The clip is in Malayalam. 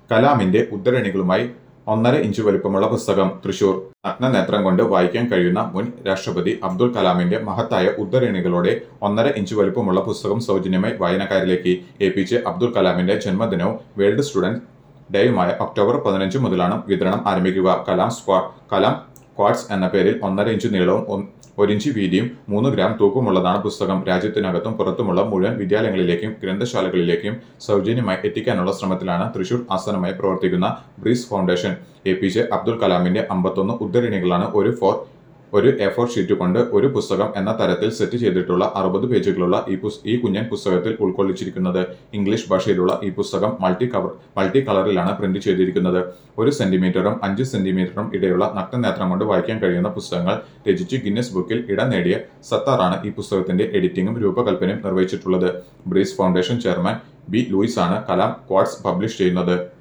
കലാമിന്റെ ഉദ്ധരണികളുമായി ഒന്നര ഇഞ്ച് വലിപ്പമുള്ള പുസ്തകം തൃശൂർ നഗ്നനേത്രം കൊണ്ട് വായിക്കാൻ കഴിയുന്ന മുൻ രാഷ്ട്രപതി അബ്ദുൽ കലാമിന്റെ മഹത്തായ ഉദ്ധരണികളോടെ ഒന്നര ഇഞ്ച് വലിപ്പമുള്ള പുസ്തകം സൗജന്യമായി വായനക്കാരിലേക്ക് എ പി ജെ അബ്ദുൽ കലാമിന്റെ ജന്മദിനവും വേൾഡ് സ്റ്റുഡന്റ് ഡേയുമായ ഒക്ടോബർ പതിനഞ്ച് മുതലാണ് വിതരണം ആരംഭിക്കുക കലാം സ്ക്വാ കലാം ക്വാഡ്സ് എന്ന പേരിൽ ഒന്നര ഇഞ്ച് നീളവും ഒന്ന് ഒരു ഇഞ്ച് വീതിയും മൂന്ന് ഗ്രാം തൂക്കമുള്ളതാണ് പുസ്തകം രാജ്യത്തിനകത്തും പുറത്തുമുള്ള മുഴുവൻ വിദ്യാലയങ്ങളിലേക്കും ഗ്രന്ഥശാലകളിലേക്കും സൗജന്യമായി എത്തിക്കാനുള്ള ശ്രമത്തിലാണ് തൃശൂർ ആസ്ഥാനമായി പ്രവർത്തിക്കുന്ന breeze foundation A P J Abdul കലാമിന്റെ അമ്പത്തൊന്ന് ഉദ്ധരണികളാണ് ഒരു ഫോർ ഒരു എ ഫോർ ഷീറ്റ് കൊണ്ട് ഒരു പുസ്തകം എന്ന തരത്തിൽ സെറ്റ് ചെയ്തിട്ടുള്ള അറുപത് പേജുകളുള്ള ഈ പുസ് ഈ കുഞ്ഞൻ പുസ്തകത്തിൽ ഉൾക്കൊള്ളിച്ചിരിക്കുന്നത് ഇംഗ്ലീഷ് ഭാഷയിലുള്ള ഈ പുസ്തകം മൾട്ടി കവർ മൾട്ടി കളറിലാണ് പ്രിന്റ് ചെയ്തിരിക്കുന്നത് ഒരു സെന്റിമീറ്ററും അഞ്ച് സെന്റിമീറ്ററും ഇടയുള്ള നഗ്നനേത്രം കൊണ്ട് വായിക്കാൻ കഴിയുന്ന പുസ്തകങ്ങൾ രചിച്ച് ഗിന്നസ് ബുക്കിൽ ഇടം നേടിയ സത്താറാണ് ഈ പുസ്തകത്തിന്റെ എഡിറ്റിംഗും രൂപകൽപ്പനയും നിർവഹിച്ചിട്ടുള്ളത് breeze foundation chairman B Louis ആണ് കലാം ക്വാഡ്സ് പബ്ലിഷ് ചെയ്യുന്നത്